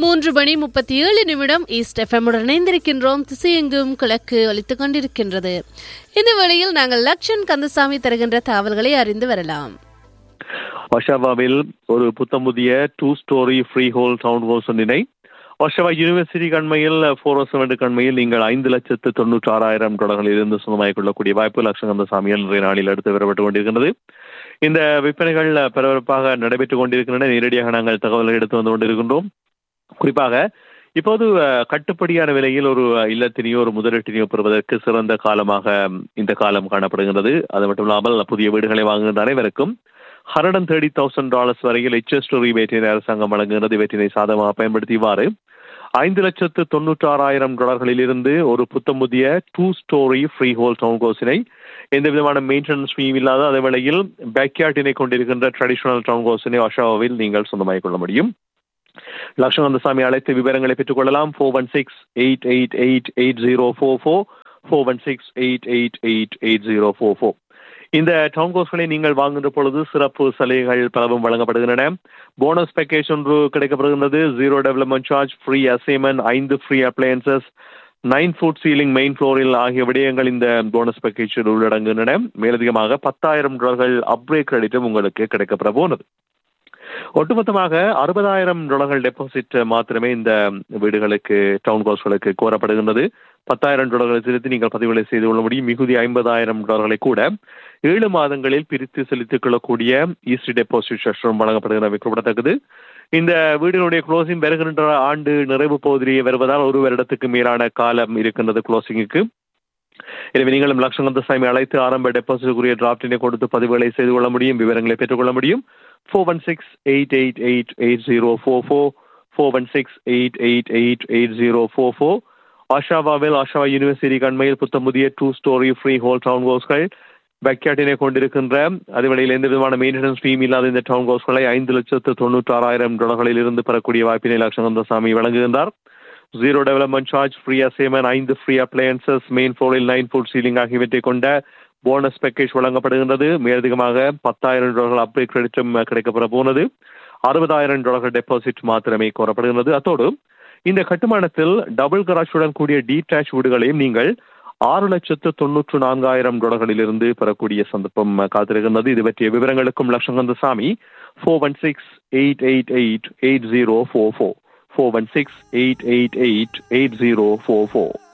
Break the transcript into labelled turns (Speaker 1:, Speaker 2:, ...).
Speaker 1: மூன்று மணி முப்பத்தி ஏழு நிமிடம் ஈஸ்ட் எஃப்எம்முடன் இணைந்திருக்கின்றோம் திசையெங்கும் கிழக்கு ஒலித்துக் கொண்டிருக்கின்றது இந்த வேளையில் நாங்கள் லக்ஷன் கந்தசாமி தருகின்ற தகவல்களை அறிந்து வரலாம்
Speaker 2: ஒஷாவாவில் ஒரு புத்தமுதிய two storey freehold town house ஒன்றினை ஒஷாவா யூனிவர்சிட்டி கண்மையில் ஃபோர் ஓ செவன் கண்மையில் நீங்கள் ஐந்து லட்சத்து தொண்ணூற்றி ஆறாயிரம் டாலர்களில் இருந்து சொந்தமாகிக் கொள்ளக்கூடிய வாய்ப்பு லட்சங்கந்த சாமியால் இன்றைய நாளில் அடுத்து வரப்பட்டுக் கொண்டிருக்கின்றது இந்த விற்பனைகள் பரபரப்பாக நடைபெற்றுக் கொண்டிருக்கின்றன நேரடியாக நாங்கள் தகவல்களை எடுத்து வந்து கொண்டிருக்கின்றோம் குறிப்பாக இப்போது அஹ், கட்டுப்படியான விலையில் ஒரு இல்லத்தினையோ ஒரு முதலீட்டினையோ பெறுவதற்கு சிறந்த காலமாக இந்த காலம் காணப்படுகின்றது அது மட்டும் இல்லாமல் புதிய வீடுகளை வாங்குகின்ற அனைவருக்கும் hundred and thirty thousand dollars வரையில் எச்எஸ் ரிபேட்டினை அரசாங்கம் வழங்குகிறது இவற்றினை சாதகமாக பயன்படுத்தி இவ்வாறு ஐந்து லட்சத்து தொண்ணூற்றி ஆறாயிரம் டாலர்களில் இருந்து ஒரு புத்தமுதிய two storey freehold town ஹவுஸினை எந்த விதமான மெயின்டெனன்ஸ் ஃபீ இல்லாத அதே வேளையில் பேக்யார்டினை கொண்டிருக்கின்ற ட்ரெடிஷனல் டவுன் ஹவுஸினை ஒஷாவாவில் நீங்கள் சொந்தமாகிக் கொள்ள முடியும் லட்சுமந்தசாமி அழைத்து விவரங்களை பெற்றுக் கொள்ளலாம் four one six eight eight eight eight zero four four four one six eight eight eight eight zero four four இந்த டவுன் கோஸ்களை நீங்கள் வாங்குகின்ற பொழுது சிறப்பு சலுகைகள் பலவும் வழங்கப்படுகின்றன போனஸ் பேக்கேஜ் ஒன்று கிடைக்கப்படுகின்றது zero development charge free assignment ஐந்து free appliances nine foot ceiling main ஃப்ளோரில் ஆகிய விடயங்கள் இந்த போனஸ் பேக்கேஜில் உள்ளடங்குகின்றன மேலதிகமாக பத்தாயிரம் டாலர்கள் அப்ரேக் கிரெடிட்டும் உங்களுக்கு கிடைக்கப்பட போனது ஒட்டுமொத்தமாக அறுபதாயிரம் டாலர்கள் டெபாசிட் மாத்திரமே இந்த வீடுகளுக்கு டவுன் ஹவுஸ்களுக்கு கோரப்படுகின்றது பத்தாயிரம் டாலர்களை செலுத்தி நீங்கள் பதிவுகளை செய்து கொள்ள முடியும் மிகுதி ஐம்பதாயிரம் டாலர்களை கூட ஏழு மாதங்களில் பிரித்து செலுத்திக் கொள்ளக்கூடிய ஈஸ்ட் டெபாசிட் சஷ்டம் வழங்கப்படுகிறது குறிப்பிடத்தக்கது இந்த வீடுகளுடைய க்ளோசிங் வருகின்ற ஆண்டு நிறைவு பகுதியே வருவதால் ஒரு வருடத்துக்கு மேலான காலம் இருக்கின்றது க்ளோசிங்குக்கு எனவே நீங்களும் லட்சங்கந்த சாமி அழைத்து ஆரம்ப டெபாசிட்டுக்குரிய டிராப்டினை கொடுத்து பதிவுகளை செய்து கொள்ள முடியும் விவரங்களை பெற்றுக்கொள்ள முடியும் four one six eight eight eight eight zero four four four one six eight eight eight eight zero four four ஆஷாவாவில் ஆஷாவா யூனிவர்சிட்டி கண்மையில் புத்தமுதிய two storey freehold town ஹவுஸ்கள் பேக்யார்டினை கொண்டிருக்கின்ற அதே வேளையில் எந்த விதமான மெயின்டெனன்ஸ் ஃபீம் இல்லாத இந்த டவுன் ஹவுஸ்களை ஐந்து லட்சத்து தொண்ணூற்றி ஆறாயிரம் டாலர்களில் இருந்து பெறக்கூடிய வாய்ப்பினை லட்சங்கந்த சாமி வழங்குகின்றார் zero development charge free assignment ஐந்து ஃப்ரீ அப்ளையன்சஸ் மெயின் ஃப்ளோரில் நைன் ஃபுட் சீலிங் ஆகியவற்றை கொண்ட போனஸ் பேக்கேஜ் வழங்கப்படுகின்றது மேலதிகமாக பத்தாயிரம் டாலர்கள் அப்ரே கிரெடிட்டும் கிடைக்கப்பெற போனது அறுபதாயிரம் டாலர்கள் டெபாசிட் மாத்திரமே கோரப்படுகின்றது அத்தோடு இந்த கட்டுமானத்தில் டபுள் கராஜுடன் கூடிய டீடாச் வீடுகளையும் நீங்கள் ஆறு லட்சத்து தொன்னூற்று நான்காயிரம் டாலர்களிலிருந்து பெறக்கூடிய சந்தர்ப்பம் காத்திருக்கின்றது இது பற்றிய விவரங்களுக்கும் லட்சங்கந்த சாமி four one six eight eight eight eight zero four four four one six eight eight eight eight zero four four